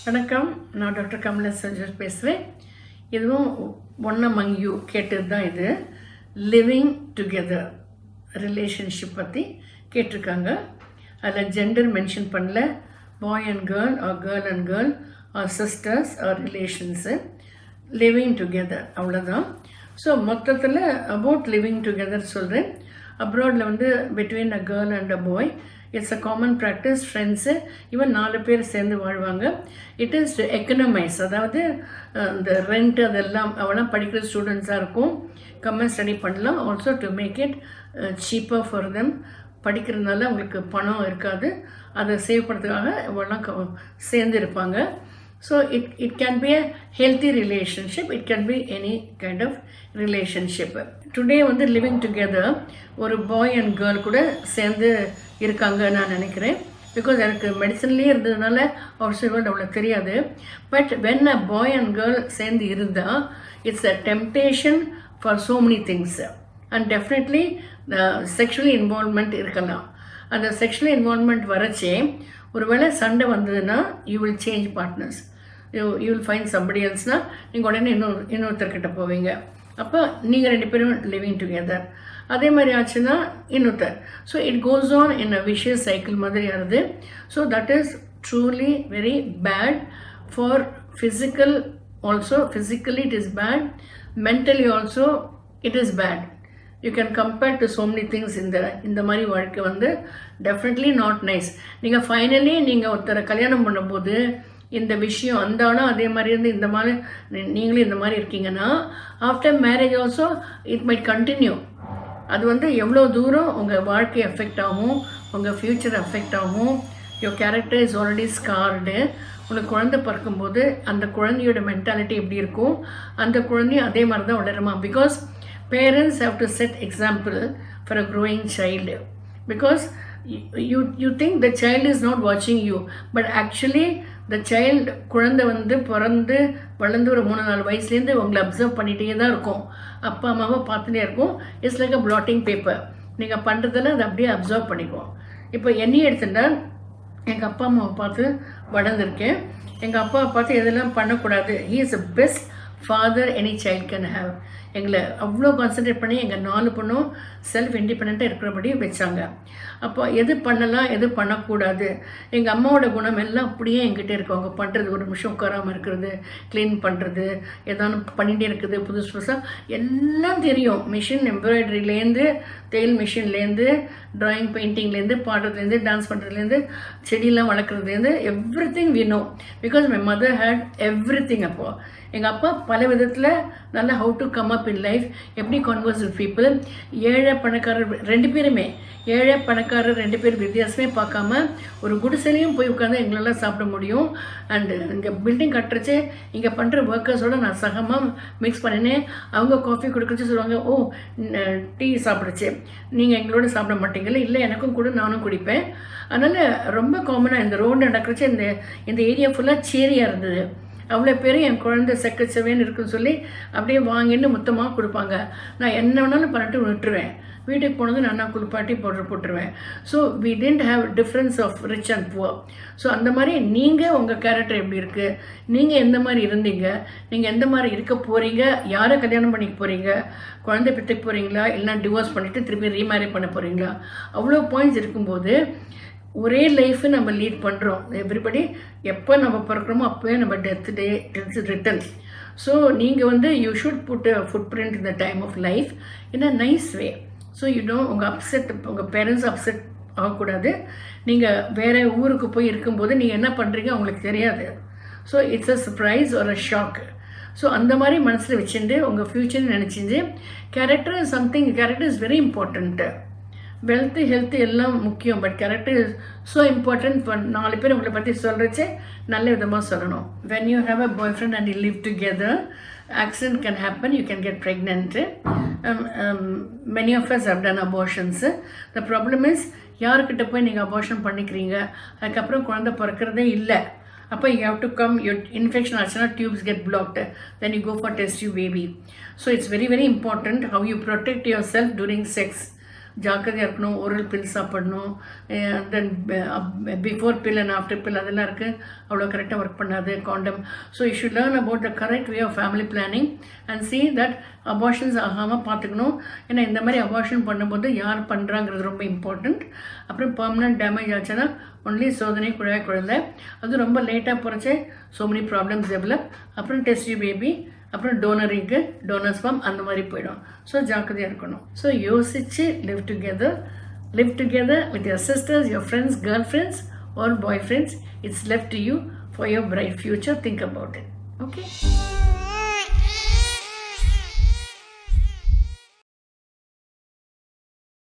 வணக்கம் நான் டாக்டர் கமலா சஞ்சர் பேசுகிறேன் இதுவும் ஒன் அமங் யூ கேட்டது தான் இது லிவிங் டுகெதர் ரிலேஷன்ஷிப் பற்றி கேட்டிருக்காங்க அதில் ஜெண்டர் மென்ஷன் பண்ணல boy and girl or girl and girl or sisters or relations living together அவ்வளோதான் ஸோ மொத்தத்தில் அபவுட் லிவிங் டுகெதர் சொல்கிறேன் அப்ராடில் வந்து between a girl and a boy it's a common practice friends இவன் நாலு பேர் சேர்ந்து வாழ்வாங்க இட் இஸ் எக்கனமைஸ் அதாவது அஹ், இந்த ரெண்ட் அதெல்லாம் அவெல்லாம் படிக்கிற ஸ்டூடெண்ட்ஸாக இருக்கும் கம்மன் ஸ்டடி பண்ணலாம் ஆல்சோ டு மேக் இட் சீப்பாக ஃபார் தெம் படிக்கிறதுனால அவங்களுக்கு பணம் இருக்காது அதை சேவ் பண்ணுறதுக்காக இவெல்லாம் க- சேர்ந்து இருப்பாங்க so it it can be a healthy relationship it can be any kind of relationship today வந்து லிவிங் டுகெதர் ஒரு பாய் அண்ட் கேர்ள் கூட சேர்ந்து இருக்காங்க நான் நினைக்கிறேன் பிகாஸ் எனக்கு மெடிசன்லேயே இருந்ததுனால அவர் வேர்ல்டு அவ்வளோ தெரியாது but when a boy and girl சேர்ந்து இருந்தால் it's a temptation for so many things and definitely sexually involvement இருக்கலாம் அந்த செக்ஷுவல் இன்வால்மெண்ட் வரச்சே ஒருவேளை சண்டை வந்ததுன்னா you will change partners you you will find somebody எல்ஸ்னால் நீங்கள் உடனே இன்னொரு இன்னொருத்தர்கிட்ட போவீங்க அப்போ நீங்கள் ரெண்டு பேரும் லிவிங் டுகெதர் அதே மாதிரி ஆச்சுன்னா இன்னொருத்தர் so it goes on in a vicious cycle மாதிரி ஆகுது so that is truly very bad for physical also physically it is bad mentally also it is bad you can compare to so many things இந்த இந்த மாதிரி வாழ்க்கை வந்து definitely not nice நீங்கள் finally நீங்கள் ஒருத்தரை கல்யாணம் பண்ணும்போது இந்த விஷயம் அந்த ஆளும் அதே மாதிரி இருந்து இந்த மாதிரி நீ- நீங்களும் இந்த மாதிரி இருக்கீங்கன்னா after marriage also it might continue அது வந்து எவ்வளோ தூரம் உங்கள் வாழ்க்கை அஃபெக்ட் ஆகும் உங்கள் ஃப்யூச்சர் அஃபெக்ட் ஆகும் your character is already scarred உனக்கு குழந்தை பிறக்கும்போது அந்த குழந்தையோட மென்டாலிட்டி எப்படி இருக்கும் அந்த குழந்தையும் அதே மாதிரி தான் வளருமா because parents have to set example for a growing child because you you think the child is not வாட்சிங் you but actually the child குழந்தை வந்து பிறந்து வளர்ந்து ஒரு மூணு நாலு வயசுலேருந்து உங்களை அப்சர்வ் பண்ணிகிட்டே தான் இருக்கும் அப்பா அம்மாவை பார்த்துட்டே இருக்கும் it's like a blotting paper நீங்கள் பண்ணுறதெல்லாம் அதை அப்படியே அப்சர்வ் பண்ணிக்குவோம் இப்போ என்னையே எடுத்துட்டா எங்கள் அப்பா அம்மாவை பார்த்து வளர்ந்துருக்கேன் எங்கள் அப்பாவை பார்த்து எதெல்லாம் பண்ணக்கூடாது he is a best father any child can have எங்களை அவ்வளோ கான்சென்ட்ரேட் பண்ணி எங்கள் நாலு பொண்ணும் செல்ஃப் இண்டிபெண்ட்டாக இருக்கிறபடி வச்சாங்க அப்போ எது பண்ணலாம் எது பண்ணக்கூடாது எங்கள் அம்மாவோட குணம் எல்லாம் அப்படியே என்கிட்ட இருக்கு அவங்க பண்ணுறது ஒரு நிமிஷம் உட்காராமல் இருக்கிறது க்ளீன் பண்ணுறது ஏதாவது பண்ணிகிட்டே இருக்குது புதுசு புதுசாக எல்லாம் தெரியும் மிஷின் எம்ப்ராய்டரிலேருந்து தையல் மிஷின்லேருந்து ட்ராயிங் பெயிண்டிங்லேருந்து பாடுறதுலேருந்து டான்ஸ் பண்ணுறதுலேருந்து செடியெல்லாம் வளர்க்குறதுலேருந்து everything we know because my mother had everything அப்போ எங்கள் அப்பா பல விதத்தில் நல்லா how to come up in life எப்படி கான்வர்ஸ் வித் பீப்புள் ஏழை பணக்காரர் ரெண்டு பேருமே ஏழை பணக்காரர் ரெண்டு பேர் வித்தியாசமே பார்க்காம ஒரு குடிசையிலையும் போய் உட்காந்து எங்களெல்லாம் சாப்பிட முடியும் அண்டு இங்கே பில்டிங் கட்டுறச்சு இங்கே பண்ணுற ஒர்க்கர்ஸோட நான் சகமாக மிக்ஸ் பண்ணினேன் அவங்க காஃபி கொடுக்கறச்சு சொல்லுவாங்க ஓ டீ சாப்பிடுச்சு நீங்கள் எங்களோட சாப்பிட மாட்டீங்கல்ல இல்லை எனக்கும் கூட நானும் குடிப்பேன் அதனால் ரொம்ப காமனாக இந்த ரோடு நடக்கிறச்சு இந்த இந்த ஏரியா ஃபுல்லாக சேரியாக இருந்தது அவ்வளோ பேரும் என் குழந்தை செக்கச்சவேன்னு இருக்குன்னு சொல்லி அப்படியே வாங்கின்னு மொத்தமாக கொடுப்பாங்க நான் என்ன வேணாலும் பண்ணிட்டு விட்டுருவேன் வீட்டுக்கு போனது நான் குளிப்பாட்டி போட்டு போட்டுருவேன் so we tend have difference of rich and poor so அந்த மாதிரி நீங்கள் உங்கள் கேரக்டர் எப்படி இருக்குது நீங்கள் எந்த மாதிரி இருந்தீங்க நீங்கள் எந்த மாதிரி இருக்க போகிறீங்க யாரை கல்யாணம் பண்ணிக்க போகிறீங்க குழந்தை பெற்றுக்க போகிறீங்களா இல்லைனா டிவோர்ஸ் பண்ணிவிட்டு திருப்பி ரீமேரி பண்ண போகிறீங்களா அவ்வளோ பாயிண்ட்ஸ் இருக்கும்போது ஒரே லைஃபை நம்ம லீட் பண்ணுறோம் எவ்ரிபடி எப்போ நம்ம பிறக்கிறோமோ அப்போவே நம்ம death day death return so நீங்கள் வந்து you should put footprint இந்த time of life in a nice way so you know உங்கள் அப்செட் உங்கள் பேரண்ட்ஸ் அப்செட் ஆகக்கூடாது நீங்கள் வேறு ஊருக்கு போய் இருக்கும்போது நீங்கள் என்ன பண்ணுறீங்க அவங்களுக்கு தெரியாது ஸோ இட்ஸ் அ சர்ப்ரைஸ் ஒரு ஷாக் ஸோ அந்த மாதிரி மனசில் வச்சுட்டு உங்கள் ஃப்யூச்சர்னு நினச்சிட்டு character is something character is very important wealth health எல்லாம் முக்கியம் but character is so important for நாலு பேர் உங்களை பற்றி சொல்கிறச்சே நல்ல விதமாக சொல்லணும் when you have a boyfriend and you live together accident can happen you can get pregnant many of us have done abortions the problem is யாருக்கிட்ட போய் நீங்கள் அபார்ஷன் பண்ணிக்கிறீங்க அதுக்கப்புறம் குழந்தை பிறக்கிறதே இல்லை அப்போ you have to come you infection ஆச்சுன்னா tubes get blocked then you go for test you baby so it's very very important how you protect yourself during sex ஜாக்கிரதையாக இருக்கணும் ஓரல் பில் சாப்பிடணும் then before pill and after pill அதெல்லாம் இருக்குது அவ்வளோ கரெக்டாக work பண்ணாது condom so you should learn about the correct way of family planning and see that abortions ஆகாமல் பார்த்துக்கணும் ஏன்னா இந்த மாதிரி அபார்ஷன் பண்ணும்போது யார் பண்ணுறாங்கிறது ரொம்ப இம்பார்ட்டண்ட் அப்புறம் பர்மனன்ட் டேமேஜ் ஆச்சுன்னா ஒன்லி சோதனை குழாய் குழந்தை அது ரொம்ப லேட்டாக போகிறச்சே ஸோ மெனி ப்ராப்ளம்ஸ் டெவலப் அப்புறம் டெஸ்ட் பேபி அப்புறம் டோனரிங்க்கு டோனர்ஸ் ஃபார்ம் அந்த மாதிரி போயிடும் ஸோ ஜாக்கிரதையாக இருக்கணும் ஸோ யோசிச்சு live together live together with your sisters your friends girl friends or boy friends it's left to you for your bright future think about it okay